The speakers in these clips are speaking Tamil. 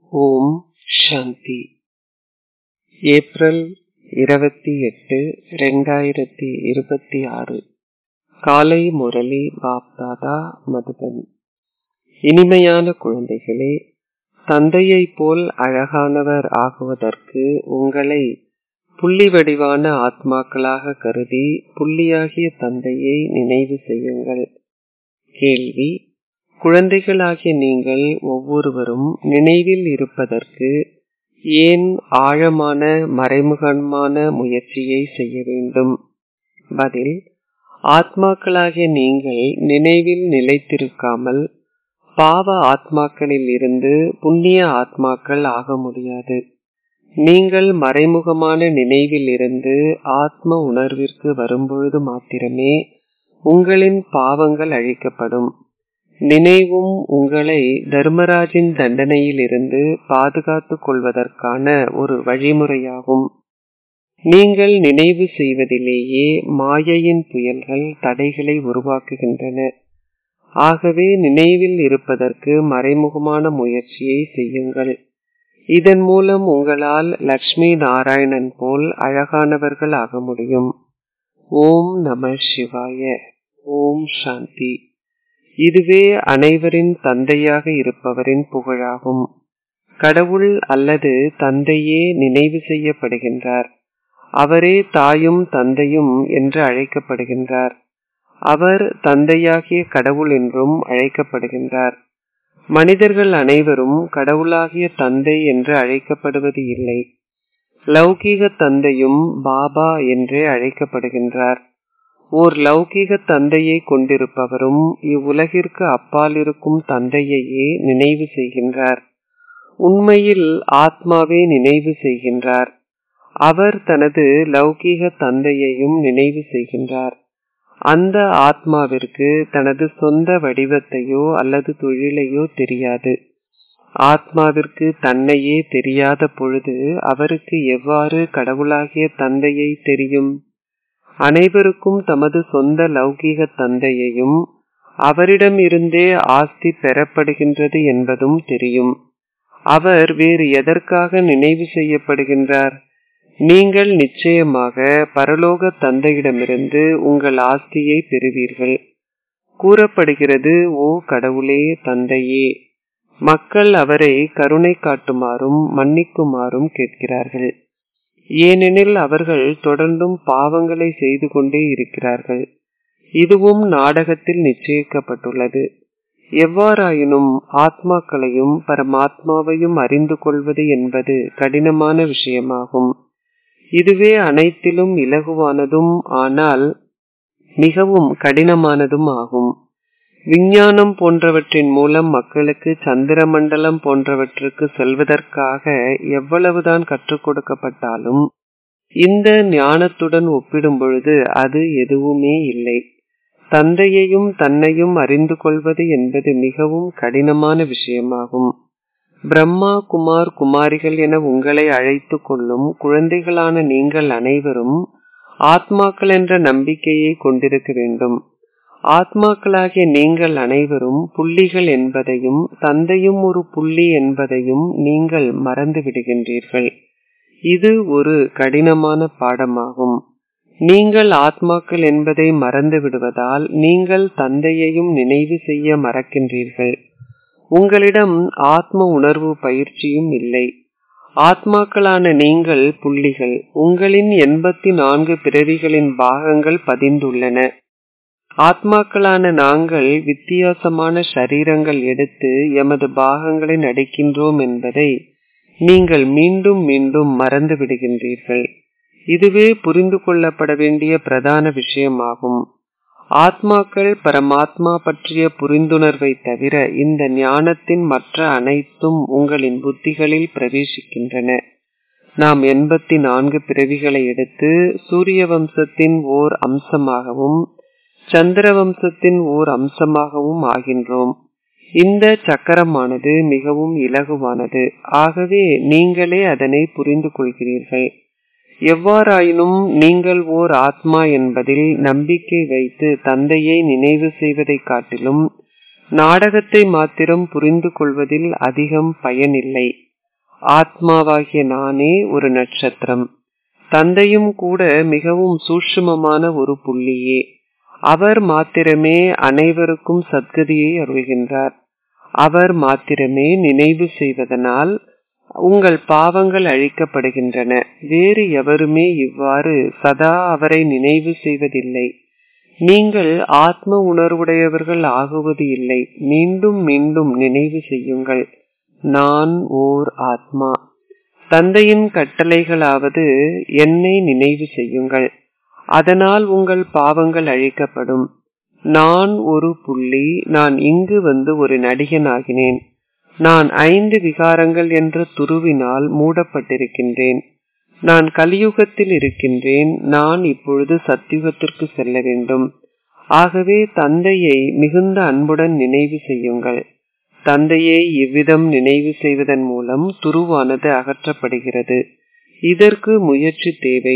ஓம் சாந்தி ஏப்ரல் இருபத்தி எட்டு ரெண்டாயிரத்தி இருபத்தி ஆறு காலை முரளி பாப்தாதா மதுபன் இனிமையான குழந்தைகளே தந்தையைப் போல் அழகானவர் ஆகுவதற்கு உங்களை புள்ளி வடிவான ஆத்மாக்களாக கருதி புள்ளியாகிய தந்தையை நினைவு செய்யுங்கள் கேள்வி குழந்தைகளாகிய நீங்கள் ஒவ்வொருவரும் நினைவில் இருப்பதற்கு ஏன் ஆழமான மறைமுகமான முயற்சியை செய்ய வேண்டும் பதில் ஆத்மாக்களாகிய நீங்கள் நினைவில் நிலைத்திருக்காமல் பாவ ஆத்மாக்களில் இருந்து புண்ணிய ஆத்மாக்கள் ஆக முடியாது நீங்கள் மறைமுகமான நினைவில் இருந்து ஆத்ம உணர்விற்கு வரும்பொழுது மாத்திரமே உங்களின் பாவங்கள் அழிக்கப்படும் நினைவும் உங்களை தர்மராஜின் தண்டனையில் இருந்து பாதுகாத்துக் கொள்வதற்கான ஒரு வழிமுறையாகும் நீங்கள் நினைவு செய்வதிலேயே மாயையின் புயல்கள் தடைகளை உருவாக்குகின்றன ஆகவே நினைவில் இருப்பதற்கு மறைமுகமான முயற்சியை செய்யுங்கள் இதன் மூலம் உங்களால் லக்ஷ்மி நாராயணன் போல் அழகானவர்கள் ஆக முடியும் ஓம் நம சிவாய ஓம் சாந்தி இதுவே அனைவரின் தந்தையாக இருப்பவரின் புகழாகும் கடவுள் அல்லது தந்தையே நினைவு செய்யப்படுகின்றார் அவரே தாயும் தந்தையும் என்று அழைக்கப்படுகின்றார் அவர் தந்தையாகிய கடவுள் என்றும் அழைக்கப்படுகின்றார் மனிதர்கள் அனைவரும் கடவுளாகிய தந்தை என்று அழைக்கப்படுவது இல்லை லௌகீக தந்தையும் பாபா என்றே அழைக்கப்படுகின்றார் ஓர் லௌகீக தந்தையை கொண்டிருப்பவரும் இவ்வுலகிற்கு அப்பால் இருக்கும் தந்தையையே நினைவு செய்கின்றார் உண்மையில் ஆத்மாவே நினைவு செய்கின்றார் அவர் தனது லௌகீக தந்தையையும் நினைவு செய்கின்றார் அந்த ஆத்மாவிற்கு தனது சொந்த வடிவத்தையோ அல்லது தொழிலையோ தெரியாது ஆத்மாவிற்கு தன்னையே தெரியாத பொழுது அவருக்கு எவ்வாறு கடவுளாகிய தந்தையை தெரியும் அனைவருக்கும் தமது சொந்த லௌகீக தந்தையையும் அவரிடம் இருந்தே ஆஸ்தி பெறப்படுகின்றது என்பதும் தெரியும் அவர் வேறு எதற்காக நினைவு செய்யப்படுகின்றார் நீங்கள் நிச்சயமாக பரலோக தந்தையிடமிருந்து உங்கள் ஆஸ்தியை பெறுவீர்கள் கூறப்படுகிறது ஓ கடவுளே தந்தையே மக்கள் அவரை கருணை காட்டுமாறும் மன்னிக்குமாறும் கேட்கிறார்கள் ஏனெனில் அவர்கள் தொடர்ந்தும் பாவங்களை செய்து கொண்டே இருக்கிறார்கள் இதுவும் நாடகத்தில் நிச்சயிக்கப்பட்டுள்ளது எவ்வாறாயினும் ஆத்மாக்களையும் பரமாத்மாவையும் அறிந்து கொள்வது என்பது கடினமான விஷயமாகும் இதுவே அனைத்திலும் இலகுவானதும் ஆனால் மிகவும் கடினமானதும் ஆகும் விஞ்ஞானம் போன்றவற்றின் மூலம் மக்களுக்கு சந்திர மண்டலம் போன்றவற்றுக்கு செல்வதற்காக எவ்வளவுதான் கற்றுக் கொடுக்கப்பட்டாலும் இந்த ஞானத்துடன் ஒப்பிடும் பொழுது அது எதுவுமே இல்லை தந்தையையும் தன்னையும் அறிந்து கொள்வது என்பது மிகவும் கடினமான விஷயமாகும் பிரம்மா குமார் குமாரிகள் என உங்களை அழைத்து கொள்ளும் குழந்தைகளான நீங்கள் அனைவரும் ஆத்மாக்கள் என்ற நம்பிக்கையை கொண்டிருக்க வேண்டும் ஆத்மாக்களாகிய நீங்கள் அனைவரும் புள்ளிகள் என்பதையும் தந்தையும் ஒரு புள்ளி என்பதையும் நீங்கள் மறந்து விடுகின்றீர்கள் இது ஒரு கடினமான பாடமாகும் நீங்கள் ஆத்மாக்கள் என்பதை மறந்து விடுவதால் நீங்கள் தந்தையையும் நினைவு செய்ய மறக்கின்றீர்கள் உங்களிடம் ஆத்ம உணர்வு பயிற்சியும் இல்லை ஆத்மாக்களான நீங்கள் புள்ளிகள் உங்களின் எண்பத்தி நான்கு பிறவிகளின் பாகங்கள் பதிந்துள்ளன ஆத்மாக்களான நாங்கள் வித்தியாசமான சரீரங்கள் எடுத்து எமது பாகங்களை நடிக்கின்றோம் என்பதை நீங்கள் மீண்டும் மீண்டும் மறந்து விடுகின்றீர்கள் இதுவே புரிந்து கொள்ளப்பட வேண்டிய பிரதான விஷயமாகும் ஆத்மாக்கள் பரமாத்மா பற்றிய புரிந்துணர்வை தவிர இந்த ஞானத்தின் மற்ற அனைத்தும் உங்களின் புத்திகளில் பிரவேசிக்கின்றன நாம் எண்பத்தி நான்கு பிறவிகளை எடுத்து சூரிய வம்சத்தின் ஓர் அம்சமாகவும் சந்திர வம்சத்தின் ஓர் அம்சமாகவும் ஆகின்றோம் இந்த சக்கரமானது மிகவும் இலகுவானது ஆகவே நீங்களே அதனை புரிந்து கொள்கிறீர்கள் எவ்வாறாயினும் நீங்கள் ஓர் ஆத்மா என்பதில் நம்பிக்கை வைத்து தந்தையை நினைவு செய்வதைக் காட்டிலும் நாடகத்தை மாத்திரம் புரிந்து கொள்வதில் அதிகம் பயனில்லை ஆத்மாவாகிய நானே ஒரு நட்சத்திரம் தந்தையும் கூட மிகவும் சூட்சுமமான ஒரு புள்ளியே அவர் மாத்திரமே அனைவருக்கும் சத்கதியை அருள்கின்றார் அவர் மாத்திரமே நினைவு செய்வதனால் உங்கள் பாவங்கள் அழிக்கப்படுகின்றன வேறு எவருமே இவ்வாறு சதா அவரை நினைவு செய்வதில்லை நீங்கள் ஆத்ம உணர்வுடையவர்கள் ஆகுவது இல்லை மீண்டும் மீண்டும் நினைவு செய்யுங்கள் நான் ஓர் ஆத்மா தந்தையின் கட்டளைகளாவது என்னை நினைவு செய்யுங்கள் அதனால் உங்கள் பாவங்கள் அழிக்கப்படும் நான் ஒரு புள்ளி நான் இங்கு வந்து ஒரு நடிகனாகினேன் நான் ஐந்து விகாரங்கள் என்ற துருவினால் மூடப்பட்டிருக்கின்றேன் நான் கலியுகத்தில் இருக்கின்றேன் நான் இப்பொழுது சத்தியுகத்திற்கு செல்ல வேண்டும் ஆகவே தந்தையை மிகுந்த அன்புடன் நினைவு செய்யுங்கள் தந்தையை இவ்விதம் நினைவு செய்வதன் மூலம் துருவானது அகற்றப்படுகிறது இதற்கு முயற்சி தேவை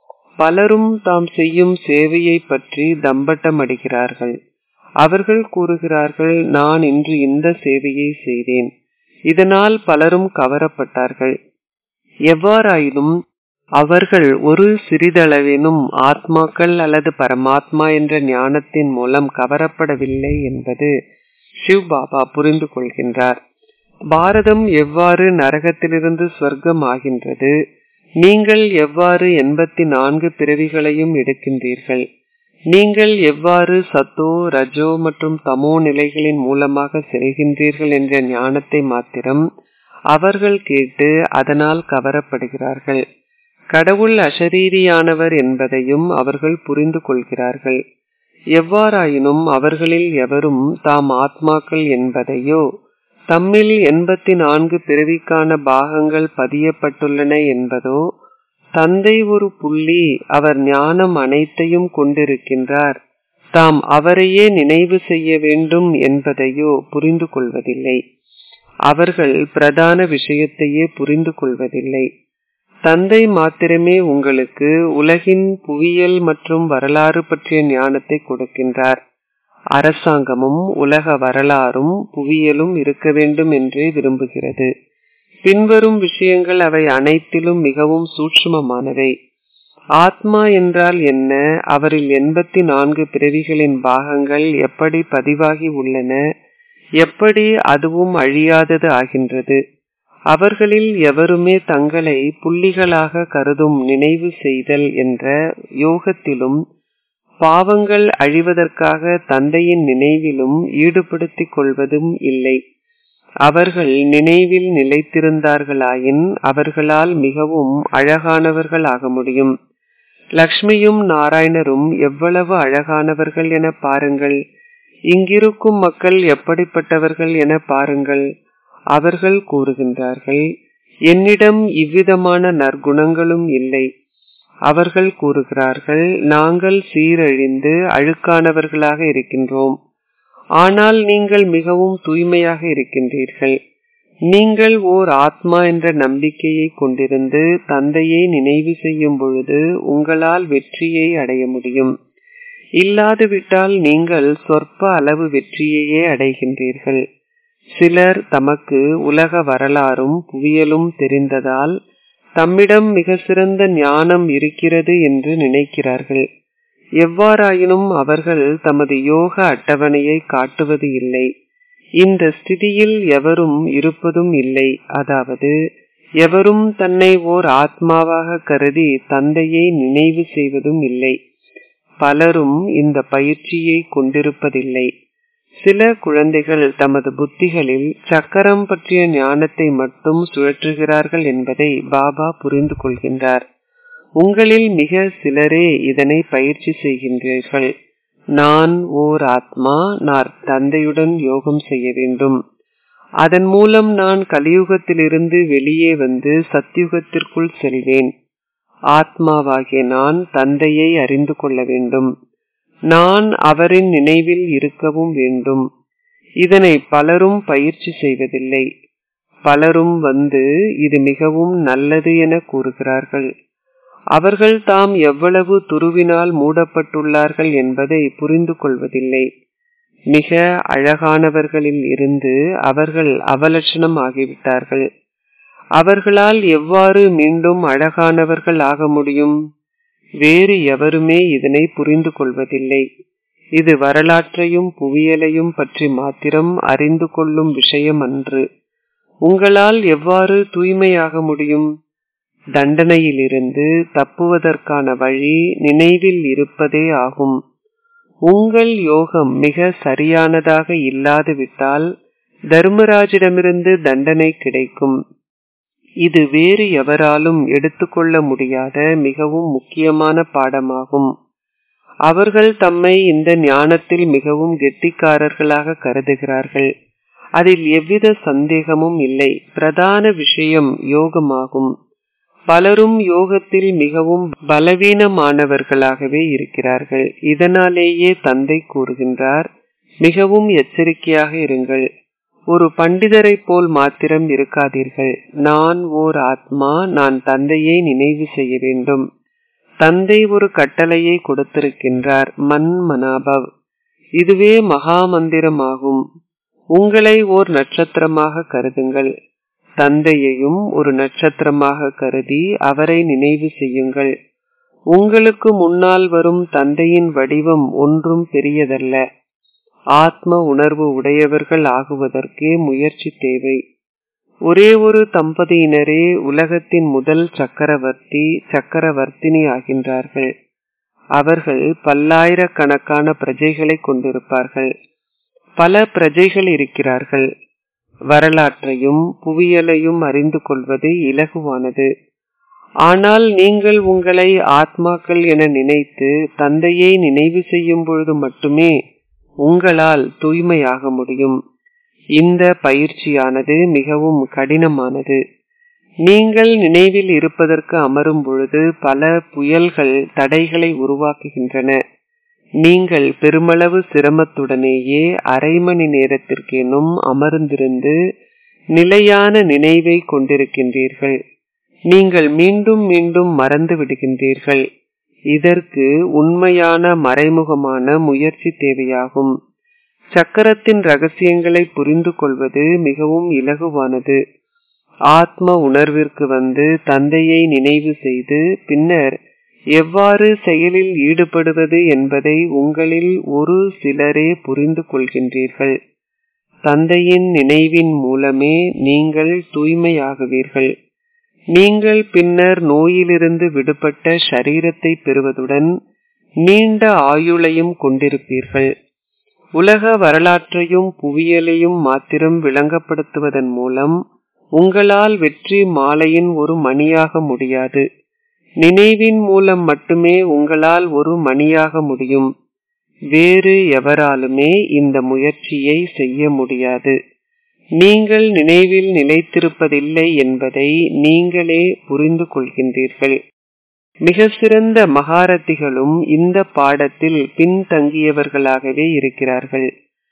பலரும் தாம் செய்யும் சேவையை பற்றி தம்பட்டம் அடிக்கிறார்கள் அவர்கள் கூறுகிறார்கள் நான் இன்று இந்த சேவையை செய்தேன் இதனால் பலரும் கவரப்பட்டார்கள் எவ்வாறாயினும் அவர்கள் ஒரு சிறிதளவேனும் ஆத்மாக்கள் அல்லது பரமாத்மா என்ற ஞானத்தின் மூலம் கவரப்படவில்லை என்பது சிவ் பாபா புரிந்து கொள்கின்றார் பாரதம் எவ்வாறு நரகத்திலிருந்து ஸ்வர்க்கம் ஆகின்றது நீங்கள் எவ்வாறு எண்பத்தி நான்கு பிறவிகளையும் எடுக்கின்றீர்கள் நீங்கள் எவ்வாறு சத்தோ ரஜோ மற்றும் தமோ நிலைகளின் மூலமாக செல்கின்றீர்கள் என்ற ஞானத்தை மாத்திரம் அவர்கள் கேட்டு அதனால் கவரப்படுகிறார்கள் கடவுள் அசரீரியானவர் என்பதையும் அவர்கள் புரிந்து கொள்கிறார்கள் எவ்வாறாயினும் அவர்களில் எவரும் தாம் ஆத்மாக்கள் என்பதையோ தம்மில் எண்பத்தி நான்கு பிறவிக்கான பாகங்கள் பதியப்பட்டுள்ளன என்பதோ தந்தை ஒரு புள்ளி அவர் ஞானம் அனைத்தையும் கொண்டிருக்கின்றார் தாம் அவரையே நினைவு செய்ய வேண்டும் என்பதையோ புரிந்து கொள்வதில்லை அவர்கள் பிரதான விஷயத்தையே புரிந்து கொள்வதில்லை தந்தை மாத்திரமே உங்களுக்கு உலகின் புவியியல் மற்றும் வரலாறு பற்றிய ஞானத்தை கொடுக்கின்றார் அரசாங்கமும் உலக வரலாறும் புவியியலும் இருக்க வேண்டும் என்றே விரும்புகிறது பின்வரும் விஷயங்கள் அவை அனைத்திலும் மிகவும் சூட்சுமமானவை ஆத்மா என்றால் என்ன அவரில் எண்பத்தி நான்கு பிறவிகளின் பாகங்கள் எப்படி பதிவாகி உள்ளன எப்படி அதுவும் அழியாதது ஆகின்றது அவர்களில் எவருமே தங்களை புள்ளிகளாக கருதும் நினைவு செய்தல் என்ற யோகத்திலும் பாவங்கள் அழிவதற்காக தந்தையின் நினைவிலும் ஈடுபடுத்திக் கொள்வதும் இல்லை அவர்கள் நினைவில் நிலைத்திருந்தார்களாயின் அவர்களால் மிகவும் அழகானவர்கள் ஆக முடியும் லக்ஷ்மியும் நாராயணரும் எவ்வளவு அழகானவர்கள் என பாருங்கள் இங்கிருக்கும் மக்கள் எப்படிப்பட்டவர்கள் என பாருங்கள் அவர்கள் கூறுகின்றார்கள் என்னிடம் இவ்விதமான நற்குணங்களும் இல்லை அவர்கள் கூறுகிறார்கள் நாங்கள் சீரழிந்து அழுக்கானவர்களாக இருக்கின்றோம் ஆனால் நீங்கள் மிகவும் தூய்மையாக இருக்கின்றீர்கள் நீங்கள் ஓர் ஆத்மா என்ற நம்பிக்கையை கொண்டிருந்து தந்தையை நினைவு செய்யும் பொழுது உங்களால் வெற்றியை அடைய முடியும் இல்லாதுவிட்டால் நீங்கள் சொற்ப அளவு வெற்றியையே அடைகின்றீர்கள் சிலர் தமக்கு உலக வரலாறும் புவியலும் தெரிந்ததால் தம்மிடம் மிக சிறந்த ஞானம் இருக்கிறது என்று நினைக்கிறார்கள் எவ்வாறாயினும் அவர்கள் தமது யோக அட்டவணையை காட்டுவது இல்லை இந்த ஸ்திதியில் எவரும் இருப்பதும் இல்லை அதாவது எவரும் தன்னை ஓர் ஆத்மாவாக கருதி தந்தையை நினைவு செய்வதும் இல்லை பலரும் இந்த பயிற்சியை கொண்டிருப்பதில்லை சில குழந்தைகள் தமது புத்திகளில் சக்கரம் பற்றிய ஞானத்தை மட்டும் சுழற்றுகிறார்கள் என்பதை பாபா புரிந்து கொள்கின்றார் உங்களில் மிக சிலரே இதனை பயிற்சி செய்கின்றீர்கள் நான் ஓர் ஆத்மா நான் தந்தையுடன் யோகம் செய்ய வேண்டும் அதன் மூலம் நான் கலியுகத்திலிருந்து வெளியே வந்து சத்தியுகத்திற்குள் செல்வேன் ஆத்மாவாகிய நான் தந்தையை அறிந்து கொள்ள வேண்டும் நான் அவரின் நினைவில் இருக்கவும் வேண்டும் இதனை பலரும் பயிற்சி செய்வதில்லை பலரும் வந்து இது மிகவும் நல்லது என கூறுகிறார்கள் அவர்கள் தாம் எவ்வளவு துருவினால் மூடப்பட்டுள்ளார்கள் என்பதை புரிந்து கொள்வதில்லை மிக அழகானவர்களில் இருந்து அவர்கள் அவலட்சணம் ஆகிவிட்டார்கள் அவர்களால் எவ்வாறு மீண்டும் அழகானவர்கள் ஆக முடியும் வேறு எவருமே இதனை புரிந்து கொள்வதில்லை இது வரலாற்றையும் புவியலையும் பற்றி மாத்திரம் அறிந்து கொள்ளும் விஷயம் அன்று உங்களால் எவ்வாறு தூய்மையாக முடியும் தண்டனையிலிருந்து தப்புவதற்கான வழி நினைவில் இருப்பதே ஆகும் உங்கள் யோகம் மிக சரியானதாக இல்லாது விட்டால் தர்மராஜிடமிருந்து தண்டனை கிடைக்கும் இது வேறு எவராலும் எடுத்துக்கொள்ள முடியாத மிகவும் முக்கியமான பாடமாகும் அவர்கள் தம்மை இந்த ஞானத்தில் மிகவும் கெட்டிக்காரர்களாக கருதுகிறார்கள் அதில் எவ்வித சந்தேகமும் இல்லை பிரதான விஷயம் யோகமாகும் பலரும் யோகத்தில் மிகவும் பலவீனமானவர்களாகவே இருக்கிறார்கள் இதனாலேயே தந்தை கூறுகின்றார் மிகவும் எச்சரிக்கையாக இருங்கள் ஒரு பண்டிதரை போல் மாத்திரம் இருக்காதீர்கள் நான் ஓர் ஆத்மா நான் தந்தையை நினைவு செய்ய வேண்டும் தந்தை ஒரு கட்டளையை கொடுத்திருக்கின்றார் மன் மனாபவ் இதுவே மகா மந்திரமாகும் உங்களை ஓர் நட்சத்திரமாக கருதுங்கள் தந்தையையும் ஒரு நட்சத்திரமாக கருதி அவரை நினைவு செய்யுங்கள் உங்களுக்கு முன்னால் வரும் தந்தையின் வடிவம் ஒன்றும் பெரியதல்ல ஆத்ம உணர்வு உடையவர்கள் ஆகுவதற்கே முயற்சி தேவை ஒரே ஒரு தம்பதியினரே உலகத்தின் முதல் சக்கரவர்த்தி சக்கரவர்த்தினி ஆகின்றார்கள் அவர்கள் பல்லாயிரக்கணக்கான பிரஜைகளை கொண்டிருப்பார்கள் பல பிரஜைகள் இருக்கிறார்கள் வரலாற்றையும் புவியலையும் அறிந்து கொள்வது இலகுவானது ஆனால் நீங்கள் உங்களை ஆத்மாக்கள் என நினைத்து தந்தையை நினைவு செய்யும் பொழுது மட்டுமே உங்களால் தூய்மையாக முடியும் இந்த பயிற்சியானது மிகவும் கடினமானது நீங்கள் நினைவில் இருப்பதற்கு அமரும் பொழுது பல புயல்கள் தடைகளை உருவாக்குகின்றன நீங்கள் பெருமளவு சிரமத்துடனேயே அரை மணி நேரத்திற்கேனும் அமர்ந்திருந்து நிலையான நினைவை கொண்டிருக்கின்றீர்கள் நீங்கள் மீண்டும் மீண்டும் மறந்து விடுகின்றீர்கள் இதற்கு உண்மையான மறைமுகமான முயற்சி தேவையாகும் சக்கரத்தின் ரகசியங்களை புரிந்து கொள்வது மிகவும் இலகுவானது ஆத்ம உணர்விற்கு வந்து தந்தையை நினைவு செய்து பின்னர் எவ்வாறு செயலில் ஈடுபடுவது என்பதை உங்களில் ஒரு சிலரே புரிந்து கொள்கின்றீர்கள் தந்தையின் நினைவின் மூலமே நீங்கள் தூய்மையாகுவீர்கள் நீங்கள் பின்னர் நோயிலிருந்து விடுபட்ட சரீரத்தை பெறுவதுடன் நீண்ட ஆயுளையும் கொண்டிருப்பீர்கள் உலக வரலாற்றையும் புவியலையும் மாத்திரம் விளங்கப்படுத்துவதன் மூலம் உங்களால் வெற்றி மாலையின் ஒரு மணியாக முடியாது நினைவின் மூலம் மட்டுமே உங்களால் ஒரு மணியாக முடியும் வேறு எவராலுமே இந்த முயற்சியை செய்ய முடியாது நீங்கள் நினைவில் நிலைத்திருப்பதில்லை என்பதை நீங்களே புரிந்து கொள்கின்றீர்கள் மிக சிறந்த மகாரத்திகளும் இந்த பாடத்தில் பின்தங்கியவர்களாகவே இருக்கிறார்கள்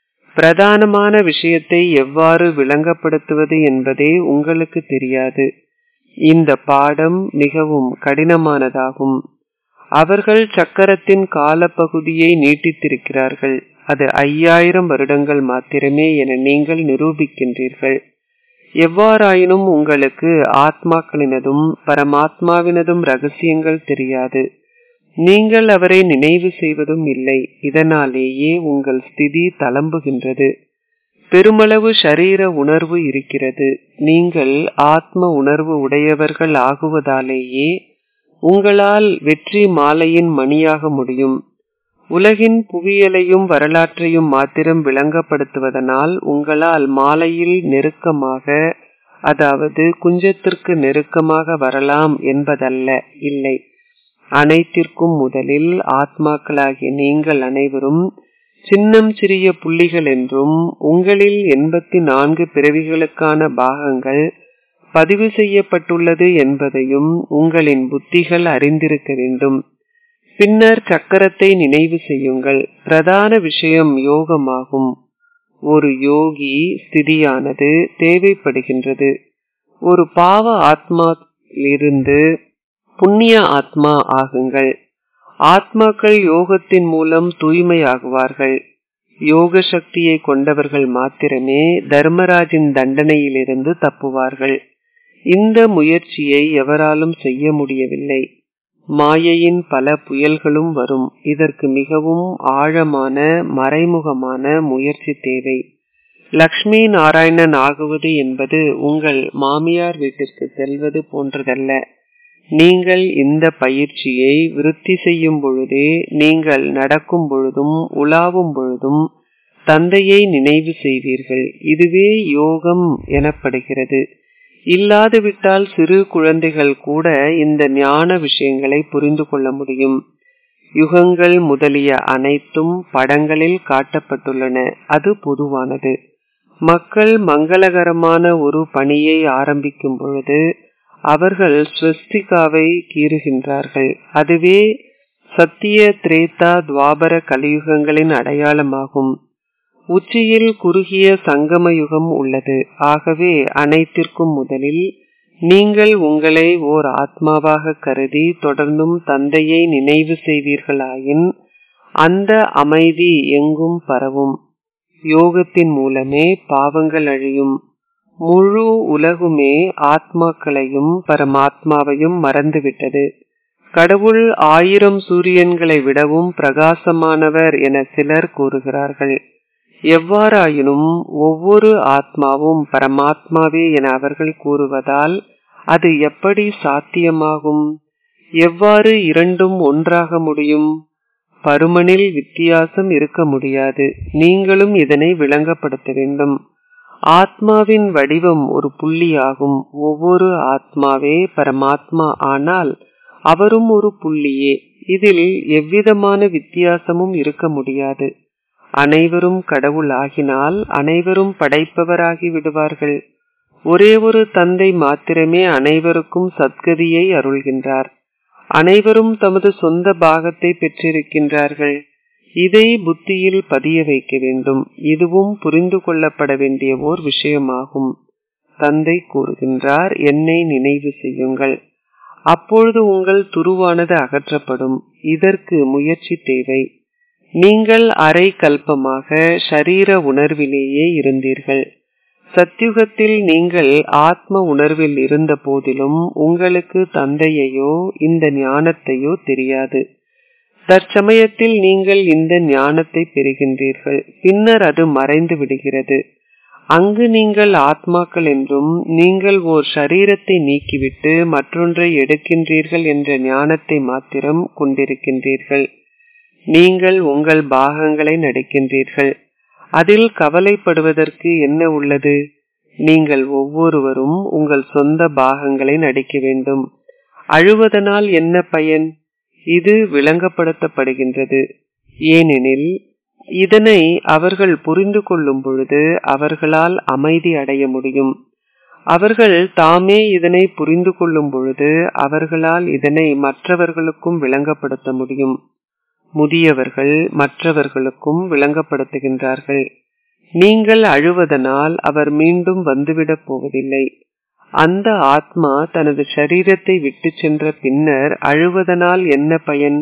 பிரதானமான விஷயத்தை எவ்வாறு விளங்கப்படுத்துவது என்பதே உங்களுக்கு தெரியாது இந்த பாடம் மிகவும் கடினமானதாகும் அவர்கள் சக்கரத்தின் காலப்பகுதியை நீட்டித்திருக்கிறார்கள் அது ஐயாயிரம் வருடங்கள் மாத்திரமே என நீங்கள் நிரூபிக்கின்றீர்கள் எவ்வாறாயினும் உங்களுக்கு ஆத்மாக்களினதும் பரமாத்மாவினதும் ரகசியங்கள் தெரியாது நீங்கள் அவரை நினைவு செய்வதும் இல்லை இதனாலேயே உங்கள் ஸ்திதி தளம்புகின்றது பெருமளவு ஷரீர உணர்வு இருக்கிறது நீங்கள் ஆத்ம உணர்வு உடையவர்கள் ஆகுவதாலேயே உங்களால் வெற்றி மாலையின் மணியாக முடியும் உலகின் புவியலையும் வரலாற்றையும் மாத்திரம் விளங்கப்படுத்துவதனால் உங்களால் மாலையில் நெருக்கமாக அதாவது குஞ்சத்திற்கு நெருக்கமாக வரலாம் என்பதல்ல இல்லை அனைத்திற்கும் முதலில் ஆத்மாக்களாகிய நீங்கள் அனைவரும் சின்னம் சிறிய புள்ளிகள் என்றும் உங்களில் எண்பத்தி நான்கு பிறவிகளுக்கான பாகங்கள் பதிவு செய்யப்பட்டுள்ளது என்பதையும் உங்களின் புத்திகள் அறிந்திருக்க வேண்டும் பின்னர் சக்கரத்தை நினைவு செய்யுங்கள் பிரதான விஷயம் யோகமாகும் ஒரு யோகி ஸ்திதியானது தேவைப்படுகின்றது ஒரு பாவ ஆத்மாவிலிருந்து புண்ணிய ஆத்மா ஆகுங்கள் ஆத்மாக்கள் யோகத்தின் மூலம் தூய்மையாகுவார்கள் யோக சக்தியை கொண்டவர்கள் மாத்திரமே தர்மராஜின் தண்டனையிலிருந்து தப்புவார்கள் இந்த முயற்சியை எவராலும் செய்ய முடியவில்லை மாயையின் பல புயல்களும் வரும் இதற்கு மிகவும் ஆழமான மறைமுகமான முயற்சி தேவை லக்ஷ்மி நாராயணன் ஆகுவது என்பது உங்கள் மாமியார் வீட்டிற்கு செல்வது போன்றதல்ல நீங்கள் இந்த பயிற்சியை விருத்தி செய்யும் பொழுதே நீங்கள் நடக்கும் பொழுதும் உலாவும் பொழுதும் தந்தையை நினைவு செய்வீர்கள் இதுவே யோகம் எனப்படுகிறது இல்லாது விட்டால் சிறு குழந்தைகள் கூட இந்த ஞான விஷயங்களை புரிந்து கொள்ள முடியும் யுகங்கள் முதலிய அனைத்தும் படங்களில் காட்டப்பட்டுள்ளன அது பொதுவானது மக்கள் மங்களகரமான ஒரு பணியை ஆரம்பிக்கும் பொழுது அவர்கள் ஸ்வஸ்திகாவை கீறுகின்றார்கள் அதுவே சத்திய திரேதா துவாபர கலியுகங்களின் அடையாளமாகும் உச்சியில் குறுகிய சங்கம யுகம் உள்ளது ஆகவே அனைத்திற்கும் முதலில் நீங்கள் உங்களை ஓர் ஆத்மாவாக கருதி தொடர்ந்தும் தந்தையை நினைவு செய்வீர்களாயின் அந்த அமைதி எங்கும் பரவும் யோகத்தின் மூலமே பாவங்கள் அழியும் முழு உலகுமே ஆத்மாக்களையும் பரமாத்மாவையும் மறந்துவிட்டது கடவுள் ஆயிரம் சூரியன்களை விடவும் பிரகாசமானவர் என சிலர் கூறுகிறார்கள் எவ்வாறாயினும் ஒவ்வொரு ஆத்மாவும் பரமாத்மாவே என அவர்கள் கூறுவதால் அது எப்படி சாத்தியமாகும் எவ்வாறு இரண்டும் ஒன்றாக முடியும் பருமனில் வித்தியாசம் இருக்க முடியாது நீங்களும் இதனை விளங்கப்படுத்த வேண்டும் ஆத்மாவின் வடிவம் ஒரு புள்ளியாகும் ஒவ்வொரு ஆத்மாவே பரமாத்மா ஆனால் அவரும் ஒரு புள்ளியே இதில் எவ்விதமான வித்தியாசமும் இருக்க முடியாது அனைவரும் கடவுள் ஆகினால் அனைவரும் படைப்பவராகி விடுவார்கள் ஒரே ஒரு தந்தை மாத்திரமே அனைவருக்கும் சத்கதியை அருள்கின்றார் அனைவரும் தமது சொந்த பாகத்தை பெற்றிருக்கின்றார்கள் இதை புத்தியில் பதிய வைக்க வேண்டும் இதுவும் புரிந்து கொள்ளப்பட வேண்டிய ஓர் விஷயமாகும் தந்தை கூறுகின்றார் என்னை நினைவு செய்யுங்கள் அப்பொழுது உங்கள் துருவானது அகற்றப்படும் இதற்கு முயற்சி தேவை நீங்கள் அரை கல்பமாக ஷரீர உணர்விலேயே இருந்தீர்கள் சத்யுகத்தில் நீங்கள் ஆத்ம உணர்வில் இருந்த போதிலும் உங்களுக்கு தந்தையையோ இந்த ஞானத்தையோ தெரியாது தற்சமயத்தில் நீங்கள் இந்த ஞானத்தை பெறுகின்றீர்கள் பின்னர் அது மறைந்து விடுகிறது அங்கு நீங்கள் ஆத்மாக்கள் என்றும் நீங்கள் ஓர் சரீரத்தை நீக்கிவிட்டு மற்றொன்றை எடுக்கின்றீர்கள் என்ற ஞானத்தை மாத்திரம் கொண்டிருக்கின்றீர்கள் நீங்கள் உங்கள் பாகங்களை நடிக்கின்றீர்கள் அதில் கவலைப்படுவதற்கு என்ன உள்ளது நீங்கள் ஒவ்வொருவரும் உங்கள் சொந்த பாகங்களை நடிக்க வேண்டும் அழுவதனால் என்ன பயன் இது விளங்கப்படுத்தப்படுகின்றது ஏனெனில் இதனை அவர்கள் புரிந்து கொள்ளும் பொழுது அவர்களால் அமைதி அடைய முடியும் அவர்கள் தாமே இதனை புரிந்து கொள்ளும் பொழுது அவர்களால் இதனை மற்றவர்களுக்கும் விளங்கப்படுத்த முடியும் முதியவர்கள் மற்றவர்களுக்கும் விளங்கப்படுத்துகின்றார்கள் நீங்கள் அழுவதனால் அவர் மீண்டும் வந்துவிடப் போவதில்லை அந்த ஆத்மா தனது சரீரத்தை விட்டு சென்ற பின்னர் அழுவதனால் என்ன பயன்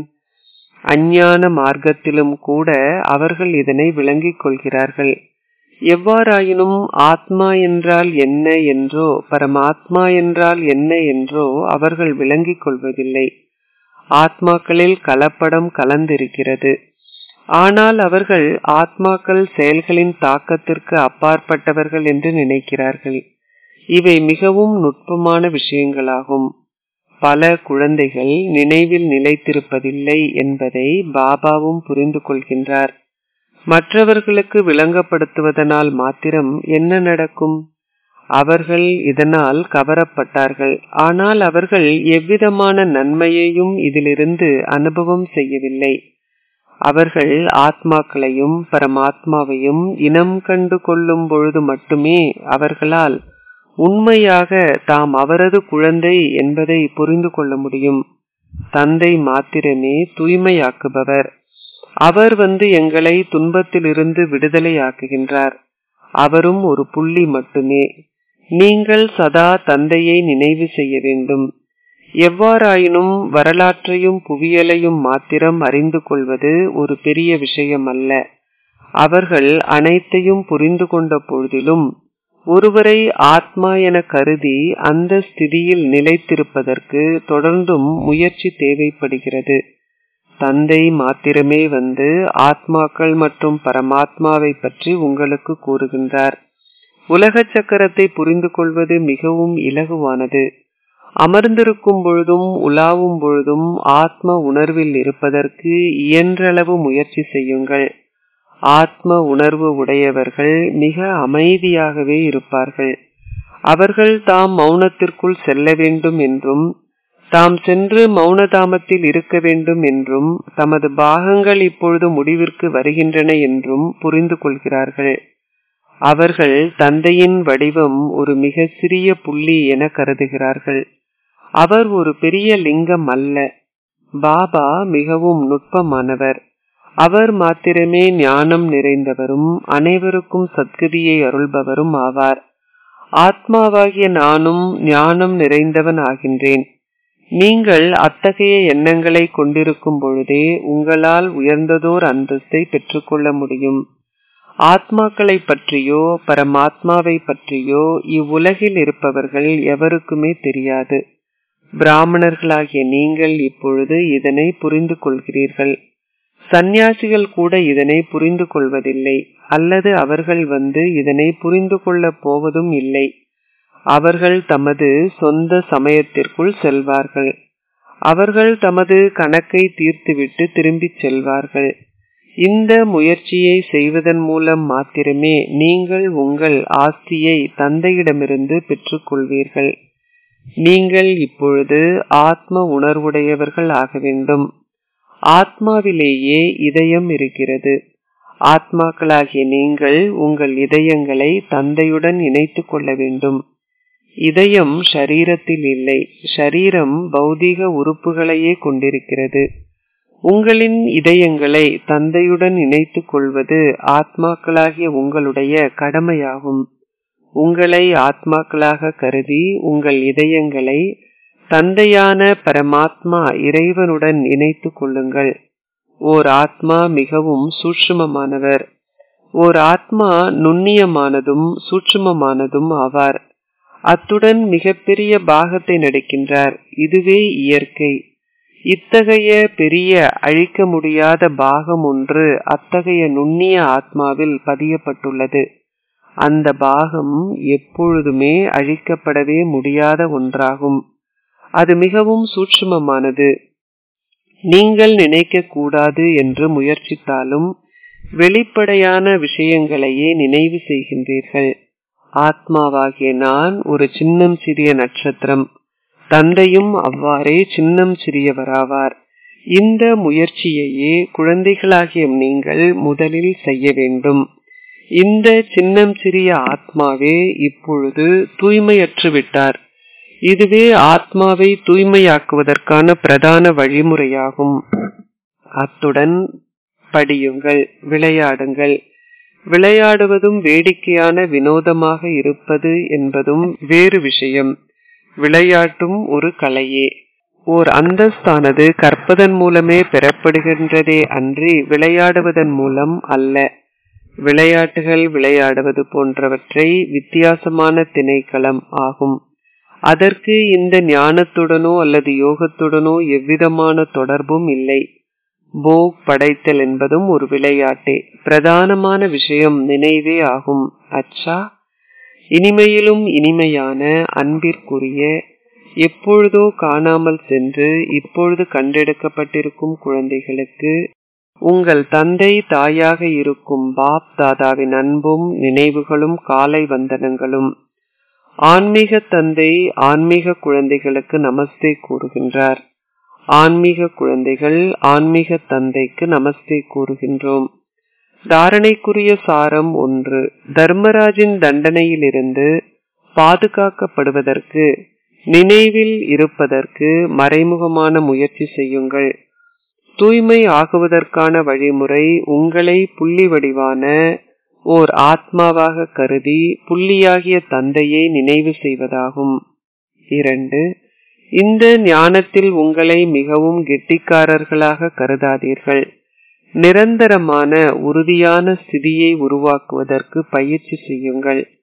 அஞ்ஞான மார்க்கத்திலும் கூட அவர்கள் இதனை விளங்கிக் கொள்கிறார்கள் எவ்வாறாயினும் ஆத்மா என்றால் என்ன என்றோ பரமாத்மா என்றால் என்ன என்றோ அவர்கள் விளங்கிக் கொள்வதில்லை ஆத்மாக்களில் கலப்படம் கலந்திருக்கிறது ஆனால் அவர்கள் ஆத்மாக்கள் செயல்களின் தாக்கத்திற்கு அப்பாற்பட்டவர்கள் என்று நினைக்கிறார்கள் இவை மிகவும் நுட்பமான விஷயங்களாகும் பல குழந்தைகள் நினைவில் நிலைத்திருப்பதில்லை என்பதை பாபாவும் புரிந்து கொள்கின்றார் மற்றவர்களுக்கு விளங்கப்படுத்துவதனால் மாத்திரம் என்ன நடக்கும் அவர்கள் இதனால் கவரப்பட்டார்கள் ஆனால் அவர்கள் எவ்விதமான நன்மையையும் இதிலிருந்து அனுபவம் செய்யவில்லை அவர்கள் ஆத்மாக்களையும் பரமாத்மாவையும் இனம் கண்டு கொள்ளும் பொழுது மட்டுமே அவர்களால் உண்மையாக தாம் அவரது குழந்தை என்பதை புரிந்து கொள்ள முடியும் தந்தை மாத்திரமே தூய்மையாக்குபவர் அவர் வந்து எங்களை துன்பத்திலிருந்து விடுதலையாக்குகின்றார் அவரும் ஒரு புள்ளி மட்டுமே நீங்கள் சதா தந்தையை நினைவு செய்ய வேண்டும் எவ்வாறாயினும் வரலாற்றையும் புவியலையும் மாத்திரம் அறிந்து கொள்வது ஒரு பெரிய விஷயம் அல்ல அவர்கள் அனைத்தையும் புரிந்து கொண்ட பொழுதிலும் ஒருவரை ஆத்மா என கருதி அந்த ஸ்திதியில் நிலைத்திருப்பதற்கு தொடர்ந்தும் முயற்சி தேவைப்படுகிறது தந்தை மாத்திரமே வந்து ஆத்மாக்கள் மற்றும் பரமாத்மாவை பற்றி உங்களுக்கு கூறுகின்றார் உலக சக்கரத்தை புரிந்து கொள்வது மிகவும் இலகுவானது அமர்ந்திருக்கும் பொழுதும் உலாவும் பொழுதும் ஆத்ம உணர்வில் இருப்பதற்கு இயன்றளவு முயற்சி செய்யுங்கள் ஆத்ம உணர்வு உடையவர்கள் மிக அமைதியாகவே இருப்பார்கள் அவர்கள் தாம் மௌனத்திற்குள் செல்ல வேண்டும் என்றும் தாம் சென்று மௌனதாமத்தில் இருக்க வேண்டும் என்றும் தமது பாகங்கள் இப்பொழுது முடிவிற்கு வருகின்றன என்றும் புரிந்து கொள்கிறார்கள் அவர்கள் தந்தையின் வடிவம் ஒரு மிக சிறிய புள்ளி என கருதுகிறார்கள் அவர் ஒரு பெரிய லிங்கம் அல்ல பாபா மிகவும் நுட்பமானவர் அவர் மாத்திரமே ஞானம் நிறைந்தவரும் அனைவருக்கும் சத்கதியை அருள்பவரும் ஆவார் ஆத்மாவாகிய நானும் ஞானம் நிறைந்தவன் ஆகின்றேன் நீங்கள் அத்தகைய எண்ணங்களை கொண்டிருக்கும் பொழுதே உங்களால் உயர்ந்ததோர் அந்தஸ்தை பெற்றுக்கொள்ள முடியும் ஆத்மாக்களை பற்றியோ பரமாத்மாவை பற்றியோ இவ்வுலகில் இருப்பவர்கள் எவருக்குமே தெரியாது பிராமணர்களாகிய நீங்கள் இப்பொழுது இதனை புரிந்து கொள்கிறீர்கள் சந்நியாசிகள் கூட இதனை புரிந்து கொள்வதில்லை அல்லது அவர்கள் வந்து இதனை புரிந்து கொள்ளப் போவதும் இல்லை அவர்கள் தமது சொந்த சமயத்திற்குள் செல்வார்கள் அவர்கள் தமது கணக்கை தீர்த்துவிட்டு திரும்பிச் செல்வார்கள் இந்த முயற்சியை செய்வதன் மூலம் மாத்திரமே நீங்கள் உங்கள் ஆஸ்தியை தந்தையிடமிருந்து பெற்றுக்கொள்வீர்கள் நீங்கள் இப்பொழுது ஆத்ம உணர்வுடையவர்கள் ஆக வேண்டும் ஆத்மாவிலேயே இதயம் இருக்கிறது ஆத்மாக்களாகிய நீங்கள் உங்கள் இதயங்களை தந்தையுடன் இணைத்துக் கொள்ள வேண்டும் இதயம் ஷரீரத்தில் இல்லை ஷரீரம் பௌதீக உறுப்புகளையே கொண்டிருக்கிறது உங்களின் இதயங்களை தந்தையுடன் இணைத்துக் கொள்வது ஆத்மாக்களாகிய உங்களுடைய கடமையாகும் உங்களை ஆத்மாக்களாக கருதி உங்கள் இதயங்களை தந்தையான பரமாத்மா இறைவனுடன் இணைத்துக் கொள்ளுங்கள் ஓர் ஆத்மா மிகவும் சூட்சுமமானவர் ஓர் ஆத்மா நுண்ணியமானதும் சூட்சுமமானதும் ஆவார் அத்துடன் மிகப்பெரிய பாகத்தை நடிக்கின்றார் இதுவே இயற்கை இத்தகைய பெரிய அழிக்க முடியாத பாகம் ஒன்று அத்தகைய நுண்ணிய ஆத்மாவில் பதியப்பட்டுள்ளது அந்த பாகம் எப்பொழுதுமே அழிக்கப்படவே முடியாத ஒன்றாகும் அது மிகவும் சூட்சுமமானது நீங்கள் நினைக்க கூடாது என்று முயற்சித்தாலும் வெளிப்படையான விஷயங்களையே நினைவு செய்கின்றீர்கள் ஆத்மாவாகிய நான் ஒரு சின்னம் சிறிய நட்சத்திரம் தந்தையும் அவ்வாறே சின்னம் சிறியவராவார் இந்த முயற்சியையே குழந்தைகளாகிய நீங்கள் முதலில் செய்ய வேண்டும் இந்த சின்னம் சிறிய ஆத்மாவே இப்பொழுது தூய்மையற்று விட்டார் இதுவே ஆத்மாவை தூய்மையாக்குவதற்கான பிரதான வழிமுறையாகும் அத்துடன் படியுங்கள் விளையாடுங்கள் விளையாடுவதும் வேடிக்கையான வினோதமாக இருப்பது என்பதும் வேறு விஷயம் விளையாட்டும் ஒரு கலையே ஓர் அந்தஸ்தானது கற்பதன் மூலமே பெறப்படுகின்றதே அன்றி விளையாடுவதன் மூலம் அல்ல விளையாட்டுகள் விளையாடுவது போன்றவற்றை வித்தியாசமான திணைக்களம் ஆகும் அதற்கு இந்த ஞானத்துடனோ அல்லது யோகத்துடனோ எவ்விதமான தொடர்பும் இல்லை போக் படைத்தல் என்பதும் ஒரு விளையாட்டே பிரதானமான விஷயம் நினைவே ஆகும் அச்சா இனிமையிலும் இனிமையான அன்பிற்குரிய எப்பொழுதோ காணாமல் சென்று இப்பொழுது கண்டெடுக்கப்பட்டிருக்கும் குழந்தைகளுக்கு உங்கள் தந்தை தாயாக இருக்கும் பாப் தாதாவின் அன்பும் நினைவுகளும் காலை வந்தனங்களும் ஆன்மீக தந்தை ஆன்மீக குழந்தைகளுக்கு நமஸ்தே கூறுகின்றார் ஆன்மீக குழந்தைகள் ஆன்மீக தந்தைக்கு நமஸ்தே கூறுகின்றோம் தாரணைக்குரிய சாரம் ஒன்று தர்மராஜின் தண்டனையிலிருந்து பாதுகாக்கப்படுவதற்கு நினைவில் இருப்பதற்கு மறைமுகமான முயற்சி செய்யுங்கள் தூய்மை ஆகுவதற்கான வழிமுறை உங்களை புள்ளி வடிவான ஓர் ஆத்மாவாக கருதி புள்ளியாகிய தந்தையை நினைவு செய்வதாகும் இரண்டு இந்த ஞானத்தில் உங்களை மிகவும் கெட்டிக்காரர்களாக கருதாதீர்கள் நிரந்தரமான உறுதியான ஸ்திதியை உருவாக்குவதற்கு பயிற்சி செய்யுங்கள்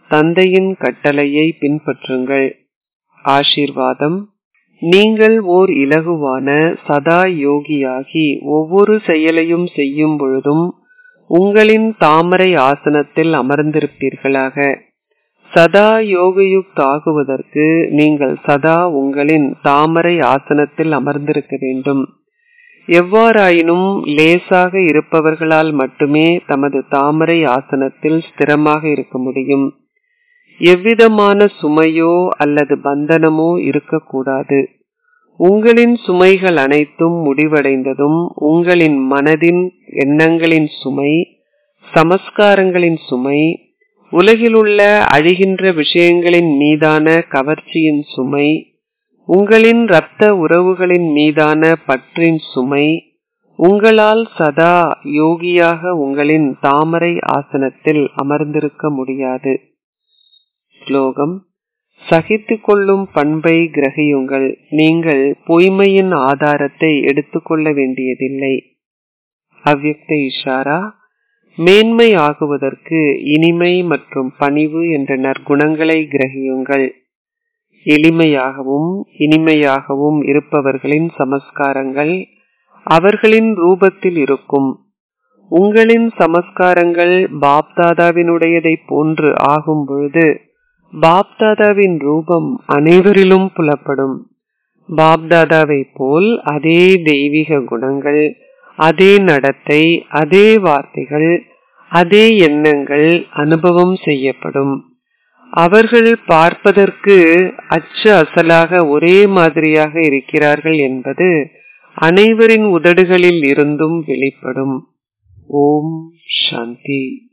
தந்தையின் கட்டளையை பின்பற்றுங்கள் ஆசீர்வாதம் நீங்கள் ஓர் இலகுவான சதா யோகியாகி ஒவ்வொரு செயலையும் செய்யும் பொழுதும் உங்களின் தாமரை ஆசனத்தில் அமர்ந்திருப்பீர்களாக சதா யோகயுக்த் ஆகுவதற்கு நீங்கள் சதா உங்களின் தாமரை ஆசனத்தில் அமர்ந்திருக்க வேண்டும் எவ்வாறாயினும் லேசாக இருப்பவர்களால் மட்டுமே தமது தாமரை ஆசனத்தில் ஸ்திரமாக இருக்க முடியும் எவ்விதமான சுமையோ அல்லது பந்தனமோ இருக்கக்கூடாது உங்களின் சுமைகள் அனைத்தும் முடிவடைந்ததும் உங்களின் மனதின் எண்ணங்களின் சுமை சமஸ்காரங்களின் சுமை உலகிலுள்ள அழிகின்ற விஷயங்களின் மீதான கவர்ச்சியின் சுமை உங்களின் இரத்த உறவுகளின் மீதான பற்றின் சுமை உங்களால் சதா யோகியாக உங்களின் தாமரை ஆசனத்தில் அமர்ந்திருக்க முடியாது ஸ்லோகம் சகித்து கொள்ளும் பண்பை கிரகியுங்கள் நீங்கள் பொய்மையின் ஆதாரத்தை எடுத்துக்கொள்ள வேண்டியதில்லை அவ்யக்த இஷாரா மேன்மை ஆகுவதற்கு இனிமை மற்றும் பணிவு என்ற நற்குணங்களை கிரகியுங்கள் எளிமையாகவும் இனிமையாகவும் இருப்பவர்களின் சமஸ்காரங்கள் அவர்களின் ரூபத்தில் இருக்கும் உங்களின் சமஸ்காரங்கள் பாப்தாதாவினுடையதை போன்று ஆகும் பொழுது பாப்தாதாவின் ரூபம் அனைவரிலும் புலப்படும் பாப்தாதாவை போல் அதே தெய்வீக குணங்கள் அதே நடத்தை அதே வார்த்தைகள் அதே எண்ணங்கள் அனுபவம் செய்யப்படும் அவர்கள் பார்ப்பதற்கு அச்சு அசலாக ஒரே மாதிரியாக இருக்கிறார்கள் என்பது அனைவரின் உதடுகளில் இருந்தும் வெளிப்படும் ஓம் சாந்தி